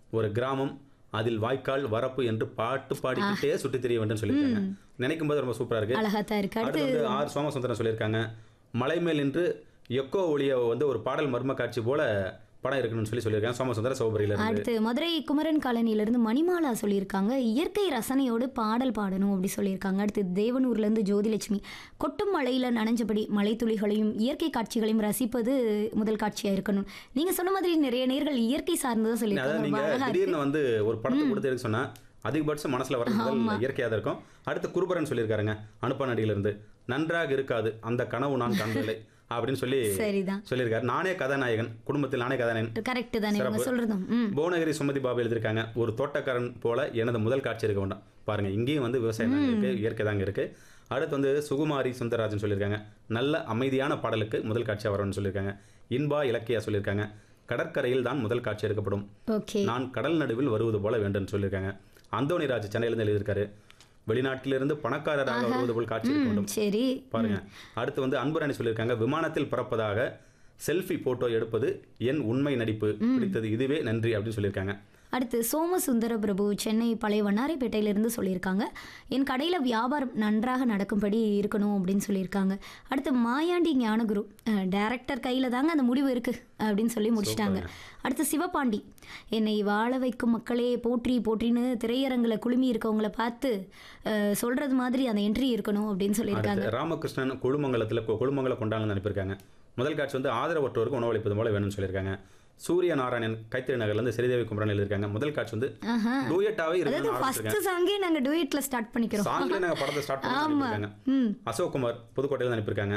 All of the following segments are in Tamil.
ஒரு கிராமம் அதில் வாய்க்கால் வரப்பு என்று பாட்டு பாடிக்கிட்டே சுற்றி திரிய வேண்டும் சொல்லியிருக்காங்க நினைக்கும் போது ரொம்ப சூப்பரா இருக்கு அழகாத்தான் இருக்கு அடுத்து அடுத்து வந்து ஆர் சோமசுந்தரம் சொல்லியிருக்காங்க மலை மேல் நின்று எக்கோ ஒளிய வந்து ஒரு பாடல் மர்ம காட்சி போல படம் இருக்கணும்னு சொல்லி சொல்லியிருக்காங்க சோமசுந்தர சௌபரியில இருந்து அடுத்து மதுரை குமரன் காலனியிலிருந்து மணிமாலா சொல்லியிருக்காங்க இயற்கை ரசனையோடு பாடல் பாடணும் அப்படி சொல்லியிருக்காங்க அடுத்து தேவனூர்லேருந்து ஜோதிலட்சுமி கொட்டும் மழையில் நனைஞ்சபடி மலைத்துளிகளையும் இயற்கை காட்சிகளையும் ரசிப்பது முதல் காட்சியாக இருக்கணும் நீங்கள் சொன்ன மாதிரி நிறைய நேர்கள் இயற்கை சார்ந்ததாக அதாவது சொல்லியிருக்காங்க நீங்க ரொம்ப அழகா இருக்கு. திடீர்னு வந்து ஒரு படத்தை கொடுத்து எடுக்க சொன்னா அதிகபட்சம் மனசுல வர முதல் இயற்கையாக தான் இருக்கும் அடுத்து குருபரன் சொல்லியிருக்காருங்க அனுப்ப நடிகையில இருந்து நன்றாக இருக்காது அந்த கனவு நான் காண்பதில்லை அப்படின்னு சொல்லி சரிதான் சொல்லியிருக்காரு நானே கதாநாயகன் குடும்பத்தில் நானே கதாநாயகன் கரெக்ட் தானே இவங்க சொல்றதும் ம் புவனகிரி சுமதி பாபு எழுதியிருக்காங்க ஒரு தோட்டக்காரன் போல எனது முதல் காட்சி இருக்க வேண்டாம் பாருங்க இங்கேயும் வந்து விவசாயம் தாங்க இருக்கு இயற்கை தாங்க இருக்கு அடுத்து வந்து சுகுமாரி சுந்தரராஜன் சொல்லியிருக்காங்க நல்ல அமைதியான பாடலுக்கு முதல் காட்சியாக வரணும்னு சொல்லியிருக்காங்க இன்பா இலக்கியா சொல்லியிருக்காங்க கடற்கரையில் தான் முதல் காட்சி எடுக்கப்படும் ஓகே நான் கடல் நடுவில் வருவது போல வேண்டும்னு சொல்லியிருக்காங்க அந்தோணிராஜ் சென்னையிலிருந்து எழுதியிருக்காரு வெளிநாட்டிலிருந்து பணக்காரராக வருவது போல் காட்சி இருக்க வேண்டும் ம் சரி பாருங்க அடுத்து வந்து அன்புராணி சொல்லியிருக்காங்க விமானத்தில் பறப்பதாக செல்ஃபி போட்டோ எடுப்பது என் உண்மை நடிப்பு பிடித்தது இதுவே நன்றி அப்படின்னு சொல்லியிருக்காங்க அடுத்து சோமசுந்தர பிரபு சென்னை பழைய வண்ணாரைப்பேட்டையிலிருந்து சொல்லியிருக்காங்க என் கடையில் வியாபாரம் நன்றாக நடக்கும்படி இருக்கணும் அப்படின்னு சொல்லியிருக்காங்க அடுத்து மாயாண்டி ஞானகுரு டைரக்டர் கையில் தாங்க அந்த முடிவு இருக்குது அப்படின்னு சொல்லி முடிச்சிட்டாங்க அடுத்து சிவபாண்டி என்னை வாழ வைக்கும் மக்களே போற்றி போற்றின்னு திரையரங்கில் குழுமி இருக்கவங்கள பார்த்து அஹ், சொல்றது மாதிரி அந்த என்ட்ரி இருக்கணும் அப்படின்னு சொல்லியிருக்காங்க அடுத்து ராமகிருஷ்ணன் கொழுமங்கலத்தில் கொழுமங்கல கொண்டாங்கன்னு அனுப்பியிருக்காங்க முதல் காட்சி வந்து ஆதரவற்றோருக்கு உணவளிப்பது போல வேணும்னு சொல்லியிருக்காங்க சூரிய நாராயணன் கைத்திரி நகர்லேருந்து ஸ்ரீதேவி குமரன் எழுதியிருக்காங்க முதல் காட்சி வந்து ஆஹா. டூயட்டாவே அதாவது இருக்கணும்னு ஃபர்ஸ்ட் ஆரம்பிச்சிருக்காங்க சாங்கே நாங்கள் டூயட்டில் ஸ்டார்ட் பண்ணிக்கிறோம் சாங்ல நாங்கள் படத்தை ஸ்டார்ட் பண்ணி அனுப்பியிருக்காங்க ம் அசோக் குமார் புதுக்கோட்டையில் அனுப்பியிருக்காங்க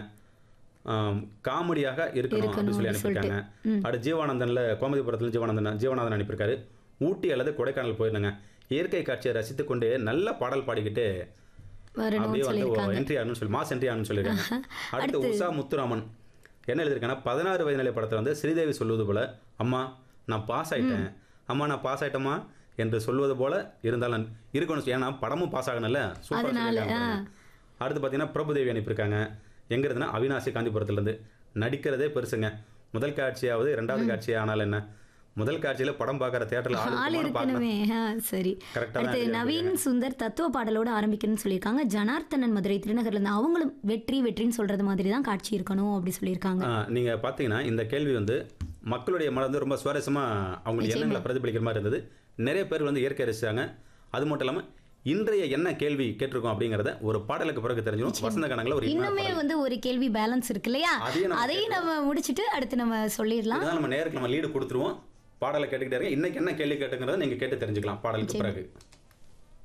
ஆம், காமெடியாக இருக்கணும் அப்படின்னு சொல்லி அனுப்பியிருக்காங்க அடுத்து ஜீவானந்தன்ல கோமதிபுரத்தில் ஜீவானந்தன் ஜீவநாதன் அனுப்பியிருக்காரு ஊட்டி அல்லது கொடைக்கானல் போயிருந்தாங்க இயற்கை காட்சியை ரசித்து கொண்டு நல்ல பாடல் பாடிக்கிட்டு வரணும்னு அப்படியே வந்து சொல்லியிருக்காங்க என்ட்ரி ஆகணும்னு சொல்லி மாஸ் என்ட்ரி ஆகணும்னு சொல்லியிருக்காங்க அடுத்து உஷா முத்துராமன் என்ன எழுதியிருக்காங்கன்னா பதினாறு வயது நிலை படத்தில் வந்து ஸ்ரீதேவி சொல்வது போல அம்மா நான் பாஸ் ஆயிட்டேன் அம்மா நான் பாஸ் ஆயிட்டேம்மா என்று சொல்வது போல இருந்தாலும் நான் இருக்கணும் ஏன்னா படமும் பாஸ் ஆகணும்ல சூப்பராக சொல்லியிருக்காங்க பாருங்க. அடுத்து பார்த்தீங்கன்னா பிரபுதேவி அனுப்பியிருக்காங்க எங்க இருந்துன்னா அவினாசி காந்திபுரத்துலேருந்து நடிக்கிறதே பெருசுங்க முதல் காட்சியாவது ரெண்டாவது காட்சி ஆனால் என்ன முதல் காட்சியில படம் பார்க்குற தேட்டரில் ஆள் ஆள் பார்க்கலாம் இருக்கணுமே ஆ, சரி கரெக்டாக தான் அடுத்து நவீன் சுந்தர் தத்துவ பாடலோட ஆரம்பிக்கணும்னு சொல்லியிருக்காங்க ஜனார்த்தனன் மதுரை திருநகர்ல இருந்து அவங்களும் வெற்றி வெற்றின்னு சொல்றது மாதிரி தான் காட்சி இருக்கணும் அப்படி சொல்லியிருக்காங்க ஆ, நீங்க பார்த்தீங்கன்னா இந்த கேள்வி வந்து மக்களுடைய மனம் வந்து ரொம்ப சுவாரஸ்யமா அவங்களுடைய எண்ணங்களை பிரதிபலிக்கிற மாதிரி இருந்தது நிறைய பேர் வந்து இயற்கை ரசிச்சாங்க அது மட்டும் இல்லாம இன்றைய என்ன கேள்வி கேட்டிருக்கோம் அப்படிங்கறத ஒரு பாடலுக்கு பிறகு தெரிஞ்சிடும் வசந்த கணக்கில் ஒரு இனிமையான இன்னுமே வந்து ஒரு கேள்வி பேலன்ஸ் இருக்கு இல்லையா அதையும் நம்ம அதையும் நம்ம முடிச்சிட்டு அடுத்து நம்ம சொல்லிடலாம் இதுதான் நம்ம நேருக்கு நம்ம லீடு கொடுத்துருவோம் பாடலை கேட்டுக்கிட்டே இருங்க இன்னைக்கு என்ன கேள்வி கேட்டுங்கிறத நீங்க கேட்டு தெரிஞ்சுக்கலாம் பாடலுக்கு பிறகு